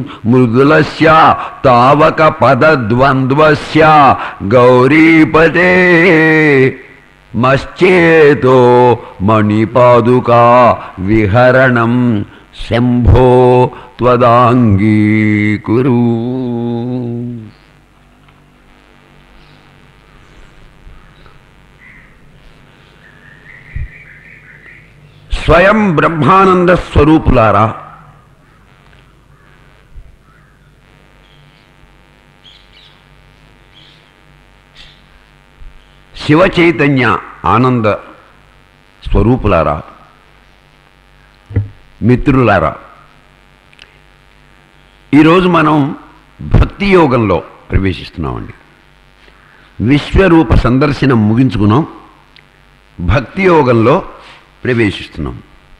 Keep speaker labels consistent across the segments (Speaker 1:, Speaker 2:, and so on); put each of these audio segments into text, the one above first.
Speaker 1: మృదులస్య తావక పదద్వంద్వస్య గౌరీపదే మశ్చేతో మణిపాదుకా విహరణం శంభో త్వదాంగీకురు స్వయం బ్రహ్మానంద స్వరూపులారా శివ చైతన్య ఆనంద స్వరూపులారా మిత్రులారా ఈరోజు మనం భక్తి యోగంలో ప్రవేశిస్తున్నామండి విశ్వరూప సందర్శనం ముగించుకున్నాం భక్తి యోగంలో ప్రవేశిస్తున్నాం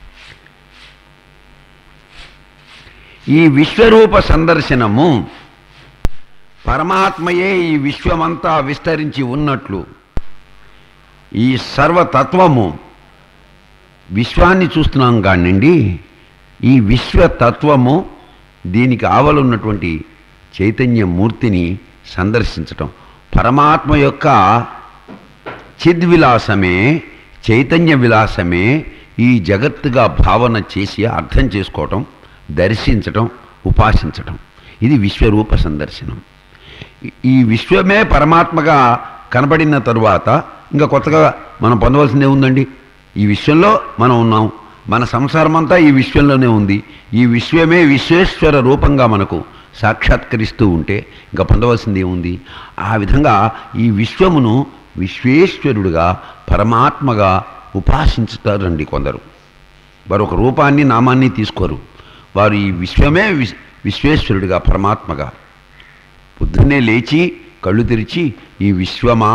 Speaker 1: ఈ విశ్వరూప సందర్శనము పరమాత్మయే ఈ విశ్వమంతా విస్తరించి ఉన్నట్లు ఈ సర్వతత్వము విశ్వాన్ని చూస్తున్నాం కానివ్వండి ఈ విశ్వతత్వము దీనికి ఆవలున్నటువంటి చైతన్యమూర్తిని సందర్శించటం పరమాత్మ యొక్క చిద్విలాసమే చైతన్య విలాసమే ఈ జగత్తుగా భావన చేసి అర్థం చేసుకోవటం దర్శించటం ఉపాసించటం ఇది విశ్వరూప సందర్శనం ఈ- ఈ విశ్వమే పరమాత్మగా కనబడిన తరువాత ఇంకా కొత్తగా మనం పొందవలసిందే ఉందండి ఈ విశ్వంలో మనం ఉన్నాం మన సంసారం అంతా ఈ విశ్వంలోనే ఉంది ఈ విశ్వమే విశ్వేశ్వర రూపంగా మనకు సాక్షాత్కరిస్తూ ఉంటే ఇంకా పొందవలసింది ఏముంది ఆ విధంగా ఈ విశ్వమును విశ్వేశ్వరుడుగా పరమాత్మగా ఉపాసించుతారండి కొందరు వారు ఒక రూపాన్ని నామాన్ని తీసుకోరు వారు ఈ విశ్వమే విశ్ విశ్వేశ్వరుడిగా పరమాత్మగా పొద్దున్నే లేచి కళ్ళు తెరిచి ఈ విశ్వమా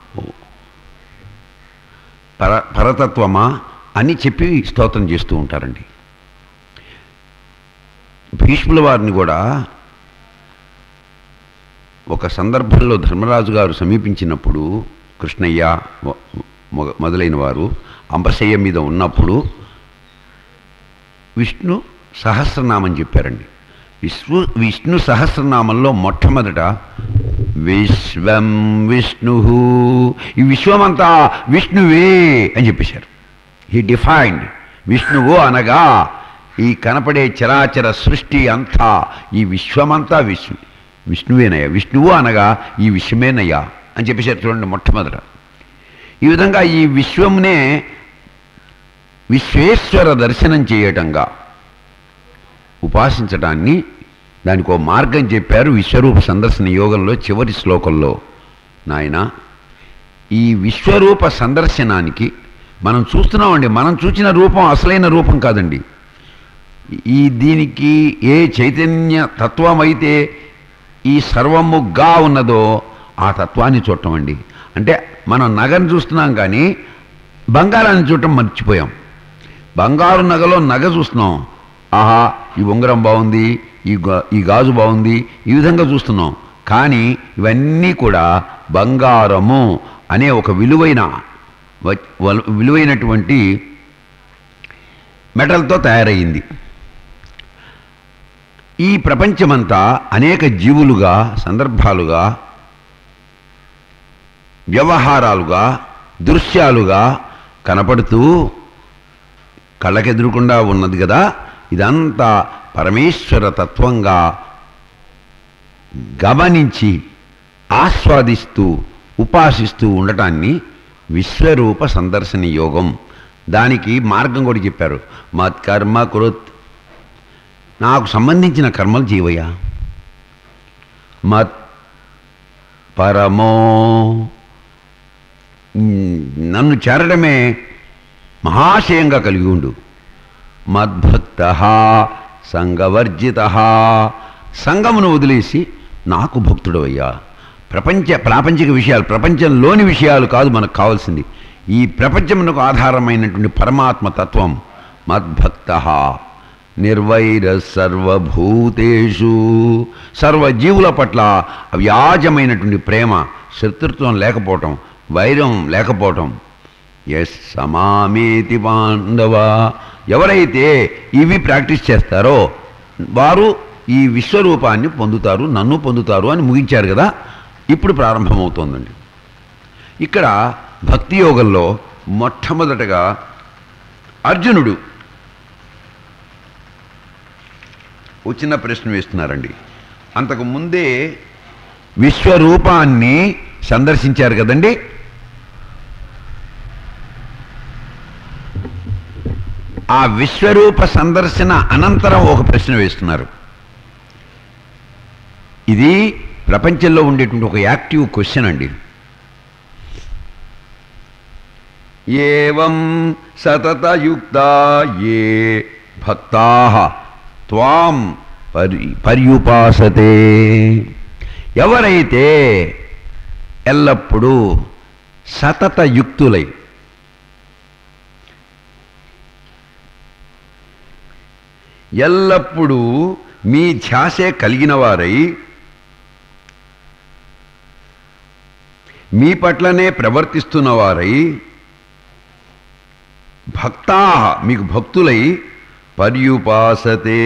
Speaker 1: పర పరతత్వమా అని చెప్పి స్తోత్రం చేస్తూ ఉంటారండి భీష్ముల వారిని కూడా ఒక సందర్భంలో ధర్మరాజు గారు సమీపించినప్పుడు కృష్ణయ్య మొ- మొ- మొదలైన వారు అంబశయ్య మీద ఉన్నప్పుడు విష్ణు సహస్రనామం చెప్పారండి విష్ణు విష్ణు సహస్రనామంలో మొట్టమొదట విశ్వం విష్ణు ఈ విశ్వమంతా విష్ణువే అని చెప్పేశారు హీ డిఫైన్డ్ విష్ణువు అనగా ఈ కనపడే చరాచర సృష్టి అంతా ఈ విశ్వమంతా విష్ణు విష్ణువేనయ్యా విష్ణువు అనగా ఈ విశ్వమేనయ్యా అని చెప్పేశారు చూడండి మొట్టమొదట ఈ విధంగా ఈ విశ్వంనే విశ్వేశ్వర దర్శనం చేయటంగా ఉపాసించడాన్ని దానికి ఓ మార్గం చెప్పారు విశ్వరూప సందర్శన యోగంలో చివరి శ్లోకంలో నాయన ఈ విశ్వరూప సందర్శనానికి మనం చూస్తున్నామండి మనం చూసిన రూపం అసలైన రూపం కాదండి ఈ దీనికి ఏ చైతన్య తత్వం అయితే ఈ సర్వముగా ఉన్నదో ఆ తత్వాన్ని చూడటం అండి అంటే మనం నగని చూస్తున్నాం కానీ బంగారాన్ని చూడటం మర్చిపోయాం బంగారు నగలో నగ చూస్తున్నాం ఆహా ఈ ఉంగరం బాగుంది ఈ గా- ఈ గాజు బాగుంది ఈ విధంగా చూస్తున్నాం కానీ ఇవన్నీ కూడా బంగారము అనే ఒక విలువైన వ- వల్- విలువైనటువంటి మెటల్తో తయారయ్యింది ఈ ప్రపంచమంతా అనేక జీవులుగా సందర్భాలుగా వ్యవహారాలుగా దృశ్యాలుగా కనపడుతూ కళ్ళకెదురకుండా ఉన్నది కదా ఇదంతా పరమేశ్వర తత్వంగా గమనించి ఆస్వాదిస్తూ ఉపాసిస్తూ ఉండటాన్ని విశ్వరూప సందర్శన యోగం దానికి మార్గం కూడా చెప్పారు మత్కర్మ కృత్ నాకు సంబంధించిన కర్మలు చేయవయ్యా మత్ పరమో మ్, నన్ను చేరడమే మహాశయంగా కలిగి ఉండు మద్భక్త సంగవర్జిత సంగమును వదిలేసి నాకు భక్తుడు అయ్యా ప్రపంచ ప్రాపంచిక విషయాలు ప్రపంచంలోని విషయాలు కాదు మనకు కావాల్సింది ఈ ప్రపంచమునకు ఆధారమైనటువంటి పరమాత్మ తత్వం మద్భక్త నిర్వైర సర్వభూతేషు సర్వజీవుల పట్ల వ్యాజమైనటువంటి ప్రేమ శత్రుత్వం లేకపోవటం వైరం లేకపోవటం ఎస్ సమామేతి పాండవ ఎవరైతే ఇవి ప్రాక్టీస్ చేస్తారో వారు ఈ విశ్వరూపాన్ని పొందుతారు నన్ను పొందుతారు అని ముగించారు కదా ఇప్పుడు ప్రారంభమవుతోందండి ఇక్కడ భక్తి యోగంలో మొట్టమొదటగా అర్జునుడు ఓ చిన్న ప్రశ్న వేస్తున్నారండి అంతకు ముందే విశ్వరూపాన్ని సందర్శించారు కదండి ఆ విశ్వరూప సందర్శన అనంతరం ఒక ప్రశ్న వేస్తున్నారు ఇది ప్రపంచంలో ఉండేటువంటి ఒక యాక్టివ్ క్వశ్చన్ అండి ఏవం సతతయుక్త ఏ భక్తా త్వాం పరి పర్యుపాసతే ఎవరైతే ఎల్లప్పుడూ సతతయుక్తులై ఎల్లప్పుడూ మీ ధ్యాసే కలిగిన వారై మీ పట్లనే ప్రవర్తిస్తున్న వారై భక్తా మీకు భక్తులై పర్యుపాసతే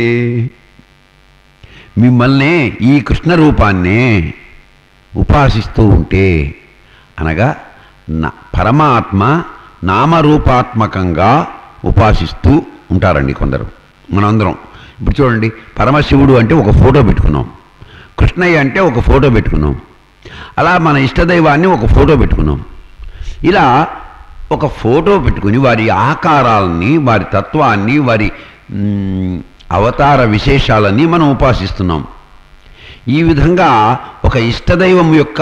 Speaker 1: మిమ్మల్నే ఈ కృష్ణ రూపాన్నే ఉపాసిస్తూ ఉంటే అనగా న- పరమాత్మ నామరూపాత్మకంగా ఉపాసిస్తూ ఉంటారండి కొందరు మనందరం ఇప్పుడు చూడండి పరమశివుడు అంటే ఒక ఫోటో పెట్టుకున్నాం కృష్ణయ్య అంటే ఒక ఫోటో పెట్టుకున్నాం అలా మన ఇష్టదైవాన్ని ఒక ఫోటో పెట్టుకున్నాం ఇలా ఒక ఫోటో పెట్టుకుని వారి ఆకారాలని వారి తత్వాన్ని వారి మ్, అవతార విశేషాలని మనం ఉపాసిస్తున్నాం ఈ విధంగా ఒక ఇష్టదైవం యొక్క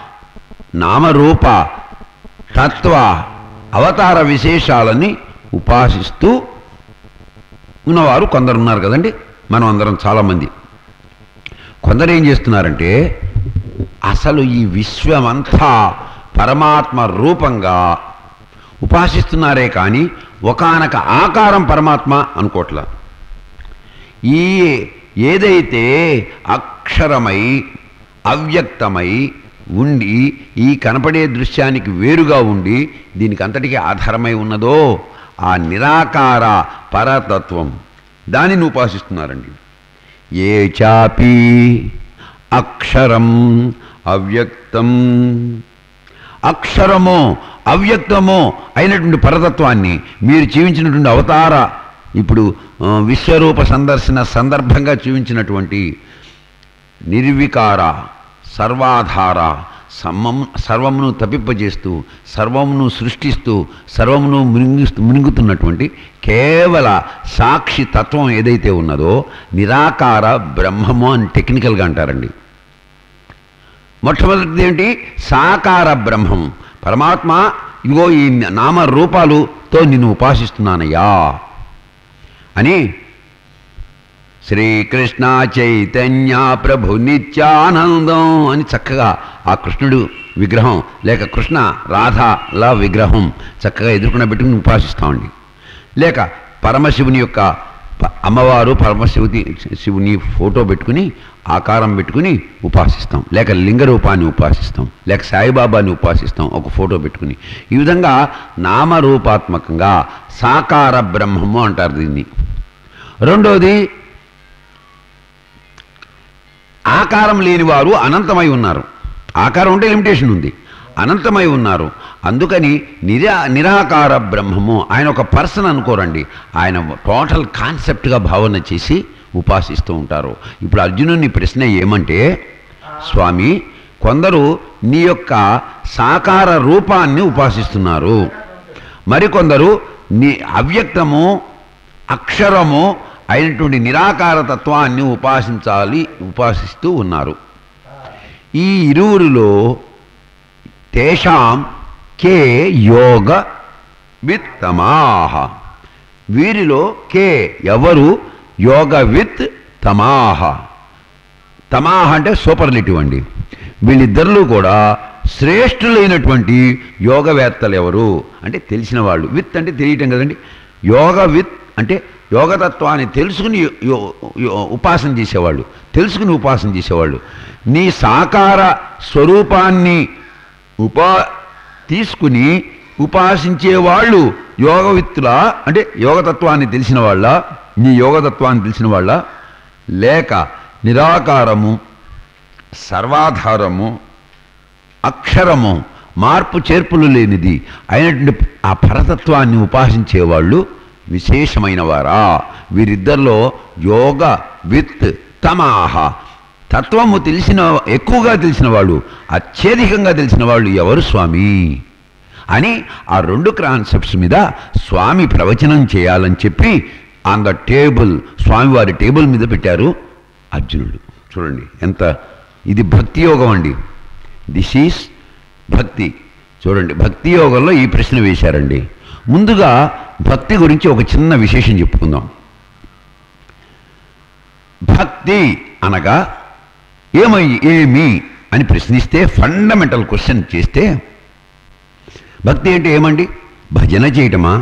Speaker 1: నామరూప తత్వ అవతార విశేషాలని ఉపాసిస్తూ ఉన్నవారు కొందరు ఉన్నారు కదండి మనం అందరం చాలామంది కొందరు ఏం చేస్తున్నారంటే అసలు ఈ విశ్వమంతా పరమాత్మ రూపంగా ఉపాసిస్తున్నారే కానీ ఒకానొక ఆకారం పరమాత్మ అనుకోట్ల ఈ ఏదైతే అక్షరమై అవ్యక్తమై ఉండి ఈ కనపడే దృశ్యానికి వేరుగా ఉండి దీనికి అంతటికీ ఆధారమై ఉన్నదో ఆ నిరాకార పరతత్వం దానిని ఉపాసిస్తున్నారండి ఏ చాపి అక్షరం అవ్యక్తం అక్షరమో అవ్యక్తమో అయినటువంటి పరతత్వాన్ని మీరు జీవించినటువంటి అవతార ఇప్పుడు ఆ, విశ్వరూప సందర్శన సందర్భంగా చూపించినటువంటి నిర్వికార సర్వాధార సమ్మం సర్వమును తప్పింపజేస్తూ సర్వమును సృష్టిస్తూ సర్వమును మునిగిస్తూ మునిగుతున్నటువంటి కేవల సాక్షి తత్వం ఏదైతే ఉన్నదో నిరాకార బ్రహ్మము అని టెక్నికల్గా అంటారండి మొట్టమొదటిది ఏంటి సాకార బ్రహ్మం పరమాత్మ ఇదిగో ఈ నామ రూపాలుతో నిన్ను ఉపాసిస్తున్నానయ్యా అని శ్రీకృష్ణ చైతన్య ప్రభు నిత్యానందం అని చక్కగా ఆ కృష్ణుడు విగ్రహం లేక కృష్ణ రాధల విగ్రహం చక్కగా ఎదుర్కొన్న పెట్టుకుని ఉపాసిస్తామండి లేక పరమశివుని యొక్క ప- అమ్మవారు పరమశివుని శివుని ఫోటో పెట్టుకుని ఆకారం పెట్టుకుని ఉపాసిస్తాం లేక లింగ రూపాన్ని ఉపాసిస్తాం లేక సాయిబాబాని ఉపాసిస్తాం ఒక ఫోటో పెట్టుకుని ఈ విధంగా నామరూపాత్మకంగా సాకార బ్రహ్మము అంటారు దీన్ని రెండోది ఆకారం లేని వారు అనంతమై ఉన్నారు ఆకారం అంటే లిమిటేషన్ ఉంది అనంతమై ఉన్నారు అందుకని నిరా నిరాకార బ్రహ్మము ఆయన ఒక పర్సన్ అనుకోరండి ఆయన టోటల్ కాన్సెప్ట్గా భావన చేసి ఉపాసిస్తూ ఉంటారు ఇప్పుడు అర్జునుని ప్రశ్న ఏమంటే స్వామి కొందరు నీ యొక్క సాకార రూపాన్ని ఉపాసిస్తున్నారు మరికొందరు నీ అవ్యక్తము అక్షరము అయినటువంటి నిరాకార తత్వాన్ని ఉపాసించాలి ఉపాసిస్తూ ఉన్నారు ఈ ఇరువురిలో తేషాం కే యోగ విత్తమాహ వీరిలో కే ఎవరు యోగ విత్ తమాహ తమాహ అంటే సూపర్లిటివ్ అండి వీళ్ళిద్దరిలో కూడా శ్రేష్ఠులైనటువంటి యోగవేత్తలు ఎవరు అంటే తెలిసిన వాళ్ళు విత్ అంటే తెలియటం కదండి యోగ విత్ అంటే యోగతత్వాన్ని తెలుసుకుని యో- యో- యో- ఉపాసన చేసేవాళ్ళు తెలుసుకుని ఉపాసన చేసేవాళ్ళు నీ సాకార స్వరూపాన్ని ఉపా తీసుకుని ఉపాసించే వాళ్ళు యోగవిత్తుల అంటే యోగతత్వాన్ని తెలిసిన వాళ్ళ నీ యోగతత్వాన్ని తెలిసిన వాళ్ళ లేక నిరాకారము సర్వాధారము అక్షరము మార్పు చేర్పులు లేనిది అయినటువంటి ఆ పరతత్వాన్ని ఉపాసించేవాళ్ళు విశేషమైన వారా వీరిద్దరిలో యోగ విత్ తమాహ తత్వము తెలిసిన ఎక్కువగా తెలిసిన వాళ్ళు అత్యధికంగా తెలిసిన వాళ్ళు ఎవరు స్వామి అని ఆ రెండు కాన్సెప్ట్స్ మీద స్వామి ప్రవచనం చేయాలని చెప్పి ఆన్ ద టేబుల్ స్వామివారి టేబుల్ మీద పెట్టారు అర్జునుడు చూడండి ఎంత ఇది భక్తి యోగం అండి దిస్ ఈస్ భక్తి చూడండి భక్తి యోగంలో ఈ ప్రశ్న వేశారండి ముందుగా భక్తి గురించి ఒక చిన్న విశేషం చెప్పుకుందాం భక్తి అనగా ఏమై ఏమి అని ప్రశ్నిస్తే ఫండమెంటల్ క్వశ్చన్ చేస్తే భక్తి అంటే ఏమండి భజన చేయటమా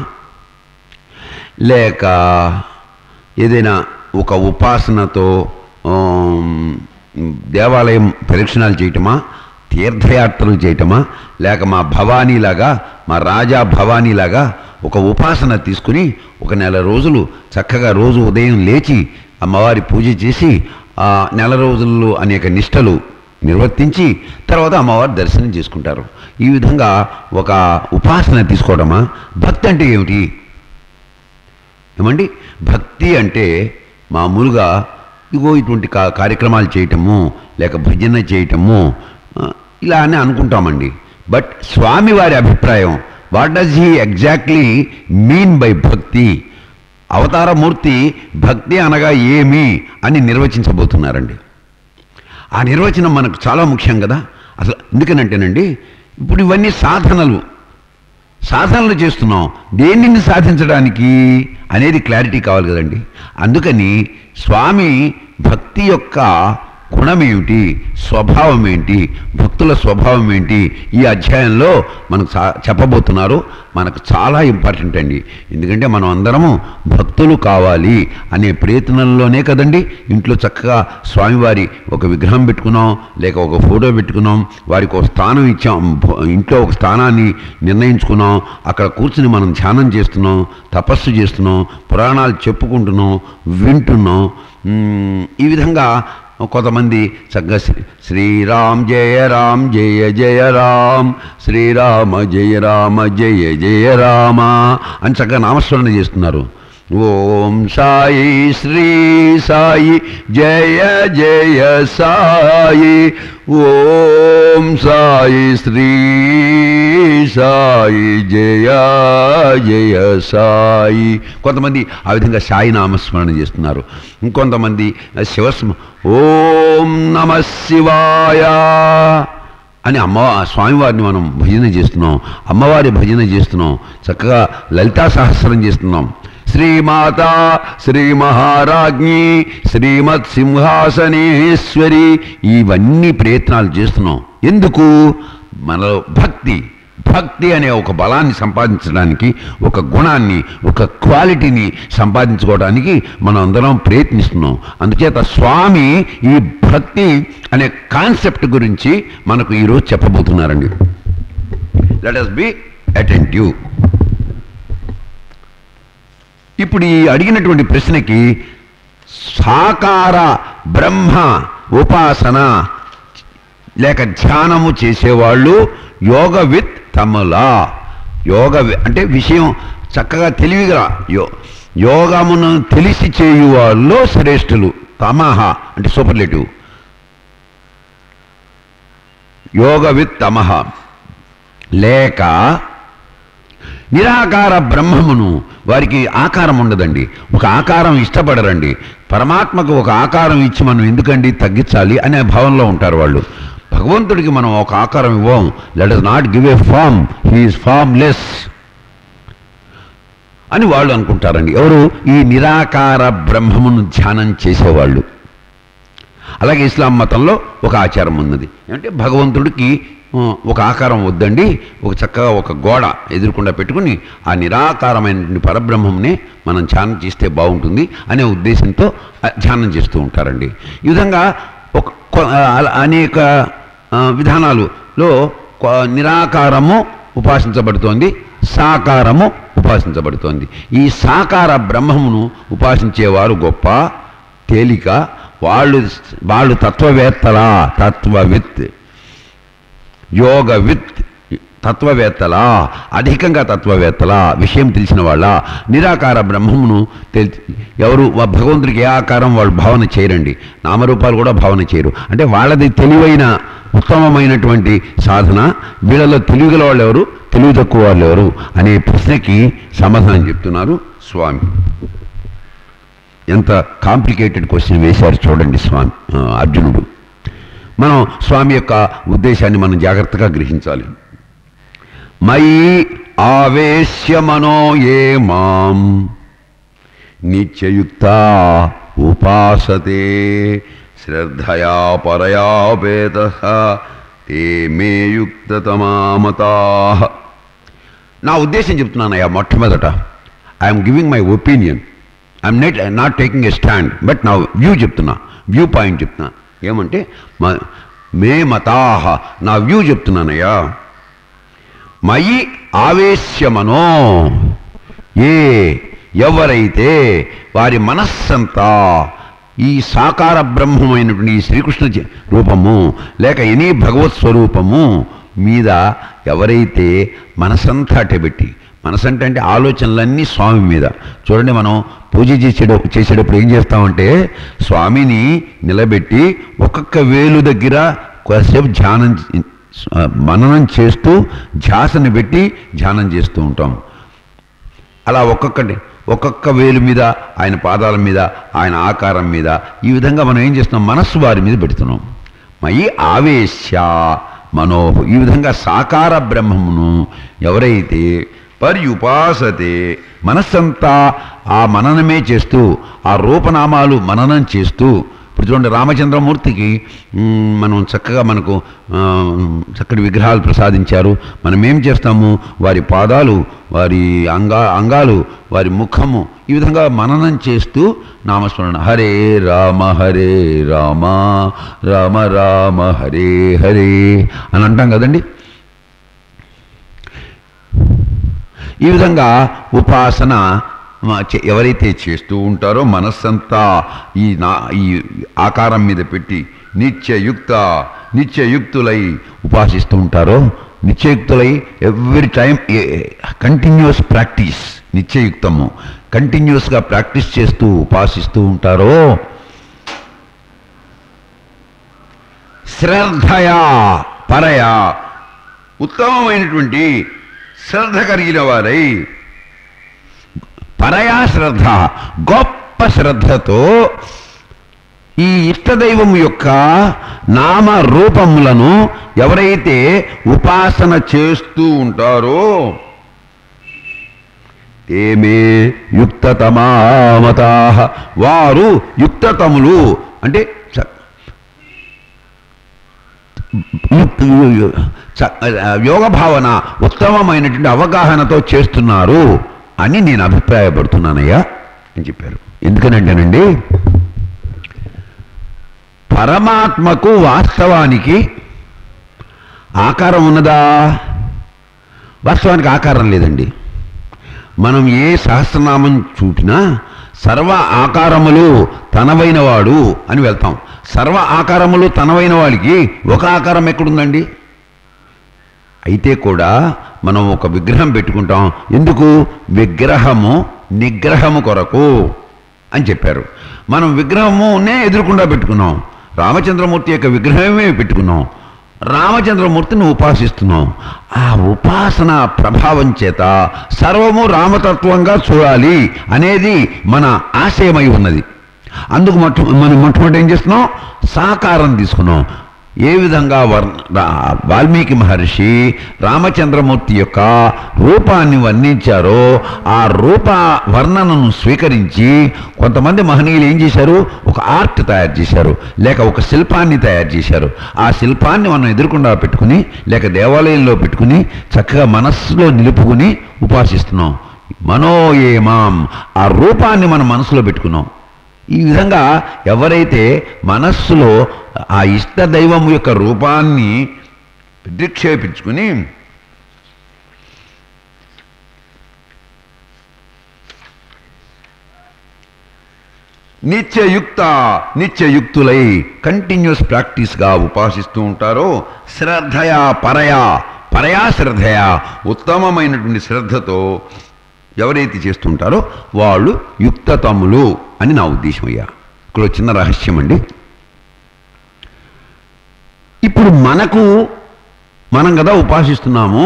Speaker 1: లేక ఏదైనా ఒక ఉపాసనతో ఆమ్, దేవాలయం ప్రదక్షిణాలు చేయటమా తీర్థయాత్రలు చేయటమా లేక మా భవానీలాగా మా రాజా భవానీలాగా ఒక ఉపాసన తీసుకుని ఒక నెల రోజులు చక్కగా రోజు ఉదయం లేచి అమ్మవారి పూజ చేసి ఆ నెల రోజుల్లో అనేక నిష్టలు నిర్వర్తించి తర్వాత అమ్మవారి దర్శనం చేసుకుంటారు ఈ విధంగా ఒక ఉపాసన తీసుకోవడమా భక్తి అంటే ఏమిటి ఏమండి భక్తి అంటే మామూలుగా ఇగో ఇటువంటి కా కార్యక్రమాలు చేయటము లేక భజన చేయటము ఆ, ఇలా అని అనుకుంటామండి బట్ స్వామివారి అభిప్రాయం what does he exactly mean by భక్తి అవతారమూర్తి భక్తి అనగా ఏమి అని నిర్వచించబోతున్నారండి ఆ నిర్వచనం మనకు చాలా ముఖ్యం కదా అసలు ఎందుకనంటేనండి ఇప్పుడు ఇవన్నీ సాధనలు సాధనలు చేస్తున్నాం దేనిని సాధించడానికి అనేది క్లారిటీ కావాలి కదండి అందుకని స్వామి భక్తి యొక్క గుణం ఏమిటి స్వభావం ఏంటి భక్తుల స్వభావం ఏంటి ఈ అధ్యాయంలో మనకు చా- చెప్పబోతున్నారు మనకు చాలా ఇంపార్టెంట్ అండి ఎందుకంటే మనం అందరము భక్తులు కావాలి అనే ప్రయత్నంలోనే కదండి ఇంట్లో చక్కగా స్వామివారి ఒక విగ్రహం పెట్టుకున్నాం లేక ఒక ఫోటో పెట్టుకున్నాం వారికి ఒక స్థానం ఇచ్చాం భ- ఇంట్లో ఒక స్థానాన్ని నిర్ణయించుకున్నాం అక్కడ కూర్చుని మనం ధ్యానం చేస్తున్నాం తపస్సు చేస్తున్నాం పురాణాలు చెప్పుకుంటున్నాం వింటున్నాం మ్మ్, ఈ విధంగా కొంతమంది చక్కగా శ్రీ శ్రీరామ్ జయ రామ్ జయ జయ రామ్ శ్రీరామ జయ రామ జయ జయ రామ అని చక్కగా నామస్మరణ చేస్తున్నారు ఓం సాయి శ్రీ సాయి జయ జయ సాయి ఓం సాయి శ్రీ సాయి జయ జయ సాయి కొంతమంది ఆ విధంగా సాయి నామస్మరణ చేస్తున్నారు ఇంకొంతమంది శివస్మ ఓం నమ శివాయ అని అమ్మ స్వామివారిని మనం భజన చేస్తున్నాం అమ్మవారి భజన చేస్తున్నాం చక్కగా లలితా సహస్రం చేస్తున్నాం శ్రీమాత శ్రీ మహారాజ్ఞి శ్రీమత్ సింహాసనేశ్వరి ఇవన్నీ ప్రయత్నాలు చేస్తున్నాం ఎందుకు మనలో భక్తి భక్తి అనే ఒక బలాన్ని సంపాదించడానికి ఒక గుణాన్ని ఒక క్వాలిటీని సంపాదించుకోవడానికి మనం అందరం ప్రయత్నిస్తున్నాం అందుచేత స్వామి ఈ భక్తి అనే కాన్సెప్ట్ గురించి మనకు ఈరోజు చెప్పబోతున్నారండి లెట్ అస్ బి అటెంటివ్ ఇప్పుడు ఈ అడిగినటువంటి ప్రశ్నకి సాకార బ్రహ్మ ఉపాసన లేక ధ్యానము చేసేవాళ్ళు యోగవిత్ తమలా యోగ వి- అంటే విషయం చక్కగా తెలివిగా యో యోగమును తెలిసి చేయు వాళ్ళు శ్రేష్ఠులు తమహ అంటే సూపర్లేటివ్ యోగవిత్ తమహ లేక నిరాకార బ్రహ్మమును వారికి ఆకారం ఉండదండి ఒక ఆకారం ఇష్టపడరండి పరమాత్మకు ఒక ఆకారం ఇచ్చి మనం ఎందుకండి తగ్గించాలి అనే భావంలో ఉంటారు వాళ్ళు భగవంతుడికి మనం ఒక ఆకారం ఇవ్వం let us not give a form he is formless అని వాళ్ళు అనుకుంటారండి ఎవరు ఈ నిరాకార బ్రహ్మమును ధ్యానం చేసేవాళ్ళు అలాగే ఇస్లాం మతంలో ఒక ఆచారం ఉన్నది అంటే భగవంతుడికి ఆ, ఒక ఆకారం వద్దండి ఒక చక్కగా ఒక గోడ ఎదురుకుండా పెట్టుకుని ఆ నిరాకారమైనటువంటి పరబ్రహ్మంని మనం ధ్యానం చేస్తే బాగుంటుంది అనే ఉద్దేశంతో ఆ, ధ్యానం చేస్తూ ఉంటారండి ఈ విధంగా ఒక కొ- ఆ, అలా అనేక ఆ, విధానాలులో కొ- నిరాకారము ఉపాసించబడుతోంది సాకారము ఉపాసించబడుతోంది ఈ సాకార బ్రహ్మమును ఉపాసించేవారు గొప్ప తేలిక వాళ్ళు వాళ్ళు తత్వవేత్తలా తత్వవిత్ యోగవిత్ తత్వవేత్తలా అధికంగా తత్వవేత్తలా విషయం తెలిసిన వాళ్ళ నిరాకార బ్రహ్మమును తెలి ఎవరు వా- భగవంతుడికి ఏ ఆకారం వాళ్ళు భావన చేయరండి నామరూపాలు కూడా భావన చేయరు అంటే వాళ్ళది తెలివైన ఉత్తమమైనటువంటి సాధన వీళ్ళలో తెలివిగల వాళ్ళు ఎవరు తెలివి తక్కువ వాళ్ళు ఎవరు అనే ప్రశ్నకి సమాధానం చెప్తున్నారు స్వామి ఎంత కాంప్లికేటెడ్ క్వశ్చన్ వేశారు చూడండి స్వామి ఆ, అర్జునుడు మనం స్వామి యొక్క ఉద్దేశాన్ని మనం జాగ్రత్తగా గ్రహించాలి మయి ఆవేశ్య మనో ఏ మాం నిత్యయుక్త ఉపాసతే శ్రద్ధయా పరయాపేత తే మే యుక్తతమామతా నా ఉద్దేశం చెప్తున్నానయ్యా మొట్టమొదట I'm giving my opinion I'm not not taking a stand but నా వ్యూ చెప్తున్నా వ్యూ పాయింట్ చెప్తున్నా ఏమంటే మ- మే మతాహ నా వ్యూ చెప్తున్నానయ్యా మయి ఆవేశ్యమనో ఏ ఎవరైతే వారి మనస్సంతా ఈ సాకార బ్రహ్మమైనటువంటి ఈ శ్రీకృష్ణ చ- రూపము లేక ఎనీ భగవత్ స్వరూపము మీద ఎవరైతే మనసంతా అట్టబెట్టి మనసంటే అంటే ఆలోచనలన్నీ స్వామి మీద చూడండి మనం పూజ చేసేట చేసేటప్పుడు ఏం చేస్తామంటే స్వామిని నిలబెట్టి ఒక్కొక్క వేలు దగ్గర కొద్దిసేపు ధ్యానం చే- ఆ, మననం చేస్తూ ధ్యాసని పెట్టి ధ్యానం చేస్తూ ఉంటాం అలా ఒక్కొక్కటి ఒక్కొక్క వేలు మీద ఆయన పాదాల మీద ఆయన ఆకారం మీద ఈ విధంగా మనం ఏం చేస్తున్నాం మనస్సు వారి మీద పెడుతున్నాం మయి ఆవేశ మనోహు ఈ విధంగా సాకార బ్రహ్మమును ఎవరైతే పర్యుపాసతే మనస్సంతా ఆ మననమే చేస్తూ ఆ రూపనామాలు మననం చేస్తూ ఇప్పుడు చూడండి రామచంద్రమూర్తికి మ్, మనం చక్కగా మనకు ఆ, చక్కటి విగ్రహాలు ప్రసాదించారు మనం ఏం చేస్తాము వారి పాదాలు వారి అంగా అంగాలు వారి ముఖము ఈ విధంగా మననం చేస్తూ నామస్మరణ హరే రామ హరే రామ రామ రామ హరే హరే అని అంటాం కదండి ఈ విధంగా ఉపాసన మ, చే- ఎవరైతే చేస్తూ ఉంటారో మనస్సంతా ఈ నా ఈ ఆకారం మీద పెట్టి నిత్యయుక్త నిత్యయుక్తులై ఉపాసిస్తూ ఉంటారో నిత్యయుక్తులై ఎవ్రీ టైం కంటిన్యూస్ ప్రాక్టీస్ నిత్యయుక్తము కంటిన్యూస్గా ప్రాక్టీస్ చేస్తూ ఉపాసిస్తూ ఉంటారో శ్రద్ధయా పరయా ఉత్తమమైనటువంటి శ్రద్ధ కలిగిన వారై పరయా శ్రద్ధ గొప్ప శ్రద్ధతో ఈ ఇష్టదైవం యొక్క నామ రూపములను ఎవరైతే ఉపాసన చేస్తూ ఉంటారో ఏమే యుక్తతమామతా వారు యుక్తతములు అంటే స- చ- యోగ భావన ఉత్తమమైనటువంటి అవగాహనతో చేస్తున్నారు అని నేను అభిప్రాయపడుతున్నానయ్యా అని చెప్పారు ఎందుకనంటేనండి పరమాత్మకు వాస్తవానికి ఆకారం ఉన్నదా వాస్తవానికి ఆకారం లేదండి మనం ఏ సహస్రనామం చూపినా సర్వ ఆకారములు తనవైన వాడు అని వెళ్తాం సర్వ ఆకారములు తనవైన వాడికి ఒక ఆకారం ఎక్కడుందండి అయితే కూడా మనం ఒక విగ్రహం పెట్టుకుంటాం ఎందుకు విగ్రహము నిగ్రహము కొరకు అని చెప్పారు మనం విగ్రహమునే ఎదురుకుండా పెట్టుకున్నాం రామచంద్రమూర్తి యొక్క విగ్రహమే పెట్టుకున్నాం రామచంద్రమూర్తిని ఉపాసిస్తున్నాం ఆ ఉపాసన ప్రభావం చేత సర్వము రామతత్వంగా చూడాలి అనేది మన ఆశయమై ఉన్నది అందుకు మొట్ట మనం మొట్టమొదటి ఏం చేస్తున్నాం సాకారం తీసుకున్నాం ఏ విధంగా వర్ణ రా- వాల్మీకి మహర్షి రామచంద్రమూర్తి యొక్క రూపాన్ని వర్ణించారో ఆ రూప వర్ణనను స్వీకరించి కొంతమంది మహనీయులు ఏం చేశారు ఒక ఆర్ట్ తయారు చేశారు లేక ఒక శిల్పాన్ని తయారు చేశారు ఆ శిల్పాన్ని మనం ఎదురుకుండా పెట్టుకుని లేక దేవాలయంలో పెట్టుకుని చక్కగా మనస్సులో నిలుపుకుని ఉపాసిస్తున్నాం మనోయేమాం ఆ రూపాన్ని మన మనసులో పెట్టుకున్నాం ఈ విధంగా ఎవరైతే మనస్సులో ఆ ఇష్ట దైవం యొక్క రూపాన్ని ప్రతిక్షేపించుకుని నిత్యయుక్త నిత్యయుక్తులై కంటిన్యూస్ ప్రాక్టీస్గా ఉపాసిస్తూ ఉంటారో శ్రద్ధయా పరయా పరయా శ్రద్ధయా ఉత్తమమైనటువంటి శ్రద్ధతో ఎవరైతే చేస్తుంటారో వాళ్ళు యుక్తతములు అని నా ఉద్దేశం అయ్యా ఇక్కడ ఒక చిన్న రహస్యం అండి ఇప్పుడు మనకు మనం కదా ఉపాసిస్తున్నాము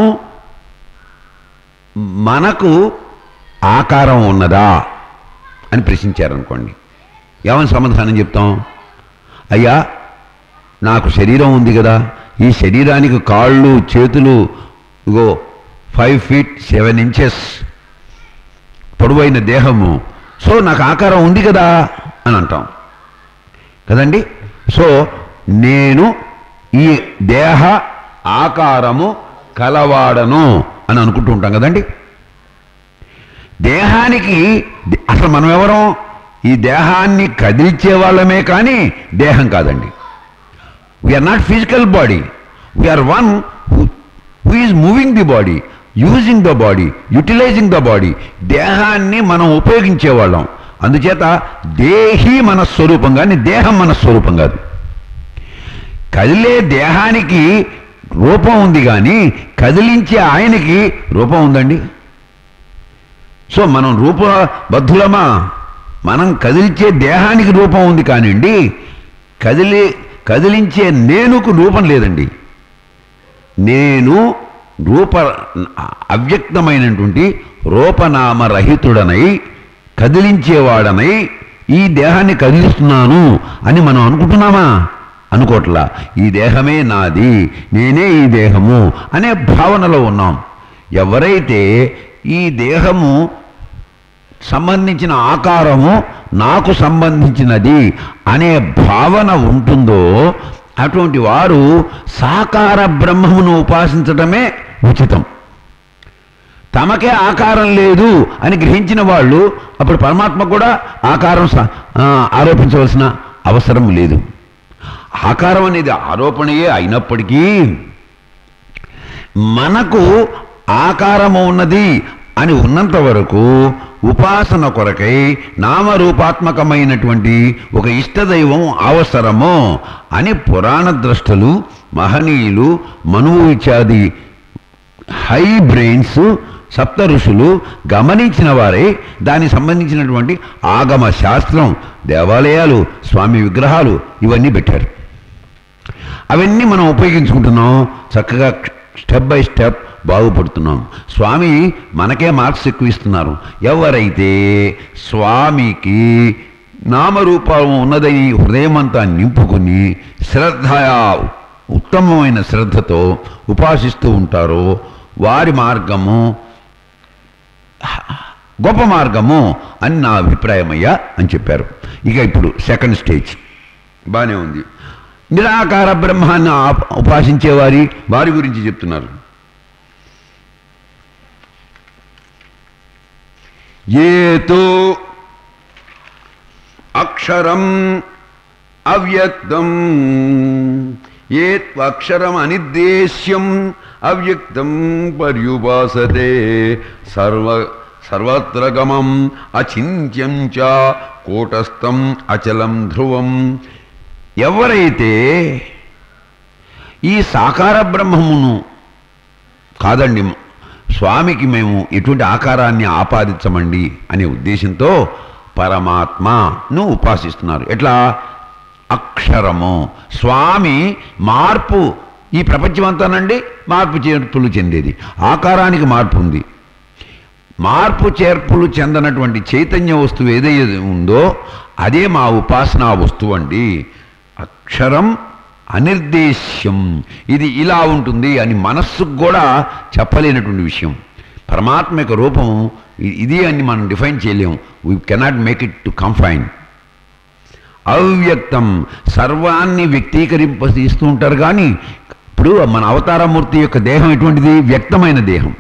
Speaker 1: మనకు ఆకారం ఉన్నదా అని ప్రశ్నించారనుకోండి ఏమని సమాధానం చెప్తాం అయ్యా నాకు శరీరం ఉంది కదా ఈ శరీరానికి కాళ్ళు చేతులు ego five feet seven inches పొడవైన దేహము సో నాకు ఆకారం ఉంది కదా అని అంటాం కదండి సో నేను ఈ దేహ ఆకారము కలవాడను అని అనుకుంటూ ఉంటాం కదండి దేహానికి అసలు మనం ఎవరం ఈ దేహాన్ని కదిల్చే వాళ్ళమే కానీ దేహం కాదండి we are not physical body we are one who is moving the body using the body utilising the body దేహాన్ని మనం ఉపయోగించేవాళ్ళం అందుచేత దేహి మన స్వరూపం కానీ దేహం మన స్వరూపం కాదు కదిలే దేహానికి రూపం ఉంది కానీ కదిలించే ఆయనకి రూపం ఉందండి సో మనం రూపబద్ధులమా మనం కదిలించే దేహానికి రూపం ఉంది కానివ్వండి కదిలి కదిలించే నేనుకు రూపం లేదండి నేను రూప అవ్యక్తమైనటువంటి రూపనామరహితుడనై కదిలించేవాడనై ఈ దేహాన్ని కదిలిస్తున్నాను అని మనం అనుకుంటున్నామా అనుకోట్లా ఈ దేహమే నాది నేనే ఈ దేహము అనే భావనలో ఉన్నాం ఎవరైతే ఈ దేహము సంబంధించిన ఆకారము నాకు సంబంధించినది అనే భావన ఉంటుందో అటువంటి వారు సాకార బ్రహ్మమును ఉపాసించటమే ఉచితం తమకే ఆకారం లేదు అని గ్రహించిన వాళ్ళు అప్పుడు పరమాత్మ కూడా ఆకారం స- ఆ, ఆరోపించవలసిన అవసరం లేదు ఆకారం అనేది ఆరోపణయే అయినప్పటికీ మనకు ఆకారము ఉన్నది అని ఉన్నంత వరకు ఉపాసన కొరకై నామరూపాత్మకమైనటువంటి ఒక ఇష్టదైవం అవసరము అని పురాణ ద్రష్టలు మహనీయులు మనువు ఇత్యాది హై బ్రెయిన్స్ సప్త ఋషులు గమనించిన వారే దానికి సంబంధించినటువంటి ఆగమ శాస్త్రం దేవాలయాలు స్వామి విగ్రహాలు ఇవన్నీ పెట్టారు అవన్నీ మనం ఉపయోగించుకుంటున్నాం చక్కగా స్టెప్ బై స్టెప్ బాగుపడుతున్నాం స్వామి మనకే మార్క్స్ ఎక్కువ ఇస్తున్నారు ఎవరైతే స్వామికి నామరూపం ఉన్నదని హృదయమంతా నింపుకొని శ్రద్ధ ఉత్తమమైన శ్రద్ధతో ఉపాసిస్తూ ఉంటారో వారి మార్గము గొప్ప మార్గము అని నా అభిప్రాయమయ్యా అని చెప్పారు ఇక ఇప్పుడు సెకండ్ స్టేజ్ బాగానే ఉంది నిరాకార బ్రహ్మాన్ని ఆప్- ఉపాసించే వారి వారి గురించి చెప్తున్నారు ఏతో అక్షరం అవ్యక్తం ఏత్వక్షరం అనిర్దేశ్యం అవ్యక్తం పర్యుపాసతే సర్వ సర్వత్ర గమం అచింత్యం చ కూటస్థం అచలం ధ్రువం ఎవరైతే ఈ సాకార బ్రహ్మమును కాదండి స్వామికి మేము ఎటువంటి ఆకారాన్ని ఆపాదించమండి అనే ఉద్దేశంతో పరమాత్మను ఉపాసిస్తున్నారు ఎట్లా అక్షరము స్వామి మార్పు ఈ ప్రపంచమంతానండి మార్పు చేర్పులు చెందేది ఆకారానికి మార్పు ఉంది మార్పు చేర్పులు చెందనటువంటి చైతన్య వస్తువు ఏదైతే ఉందో అదే మా ఉపాసనా వస్తువు అండి అక్షరం అనిర్దేశ్యం ఇది ఇలా ఉంటుంది అని మనస్సుకు కూడా చెప్పలేనటువంటి విషయం పరమాత్మ యొక్క రూపం ఇ- ఇది అని మనం డిఫైన్ చేయలేము we cannot make it to confine అవ్యక్తం సర్వాన్ని వ్యక్తీకరింపజేస్తూ ఉంటారు కానీ ఇప్పుడు మన అవతారమూర్తి యొక్క దేహం ఎటువంటిది వ్యక్తమైన దేహం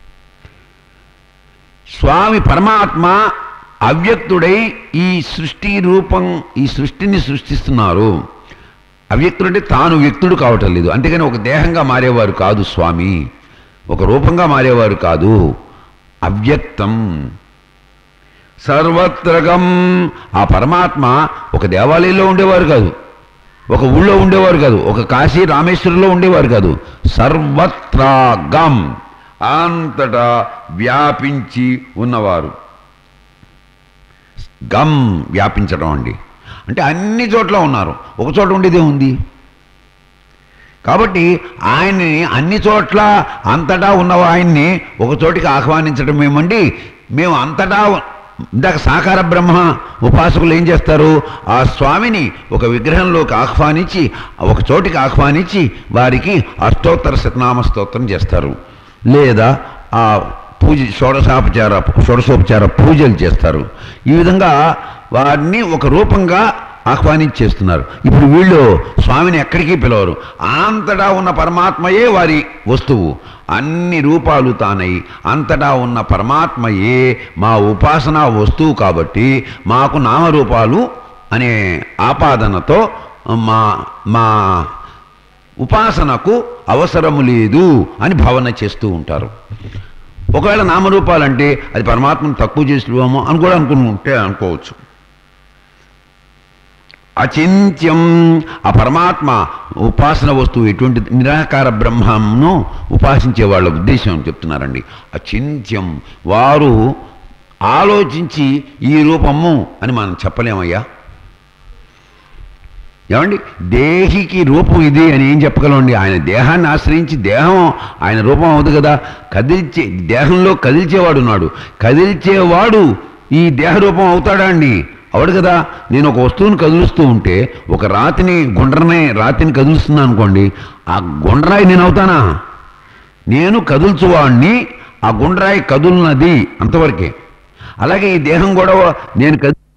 Speaker 1: స్వామి పరమాత్మ అవ్యక్తుడై ఈ సృష్టి రూపం ఈ సృష్టిని సృష్టిస్తున్నారు అవ్యక్తుడంటే తాను వ్యక్తుడు కావటం లేదు అంతేగాని ఒక దేహంగా మారేవారు కాదు స్వామి ఒక రూపంగా మారేవారు కాదు అవ్యక్తం సర్వత్రగం ఆ పరమాత్మ ఒక దేవాలయంలో ఉండేవారు కాదు ఒక ఊళ్ళో ఉండేవారు కాదు ఒక కాశీ రామేశ్వరంలో ఉండేవారు కాదు సర్వత్రాగం అంతటా వ్యాపించి ఉన్నవారు గమ్ వ్యాపించడం అండి అంటే అన్ని చోట్ల ఉన్నారు ఒక చోట ఉండేదే ఉంది కాబట్టి ఆయన్ని అన్ని చోట్ల అంతటా ఉన్న ఆయన్ని ఒక చోటికి ఆహ్వానించడం ఏమండి మేము అంతటా ఇందాక సాకార బ్రహ్మ ఉపాసకులు ఏం చేస్తారు ఆ స్వామిని ఒక విగ్రహంలోకి ఆహ్వానించి ఒక చోటికి ఆహ్వానించి వారికి అష్టోత్తర శతనామ స్తోత్రం చేస్తారు లేదా ఆ పూజ షోడశోపచార షోడశోపచార పూజలు చేస్తారు ఈ విధంగా వారిని ఒక రూపంగా ఆహ్వానించేస్తున్నారు ఇప్పుడు వీళ్ళు స్వామిని ఎక్కడికి పిలవరు అంతటా ఉన్న పరమాత్మయే వారి వస్తువు అన్ని రూపాలు తానై అంతటా ఉన్న పరమాత్మయే మా ఉపాసనా వస్తువు కాబట్టి మాకు నామరూపాలు అనే ఆపాదనతో మా మా ఉపాసనకు అవసరము లేదు అని భావన చేస్తూ ఉంటారు ఒకవేళ నామరూపాలంటే అది పరమాత్మను తక్కువ చేసివేమో అని కూడా అనుకుని ఉంటే అనుకోవచ్చు అచింత్యం ఆ పరమాత్మ ఉపాసన వస్తువు ఎటువంటి నిరాకార బ్రహ్మను ఉపాసించే వాళ్ళ ఉద్దేశం చెప్తున్నారండి అచింత్యం వారు ఆలోచించి ఈ రూపము అని మనం చెప్పలేమయ్యా ఏమండి దేహికి రూపం ఇది అని ఏం చెప్పగలండి ఆయన దేహాన్ని ఆశ్రయించి దేహం ఆయన రూపం అవుతుంది కదా కదిల్చే దేహంలో కదిల్చేవాడు ఉన్నాడు కదిల్చేవాడు ఈ దేహ రూపం అవుతాడా అండి అవడు కదా నేను ఒక వస్తువుని కదులుస్తూ ఉంటే ఒక రాతిని గుండ్రనే రాతిని కదులుస్తున్నా అనుకోండి ఆ గుండ్రాయి నేను అవుతానా నేను కదుల్చువాడిని ఆ గుండ్రాయి కదులున్నది అంతవరకే అలాగే ఈ దేహం కూడా నేను కది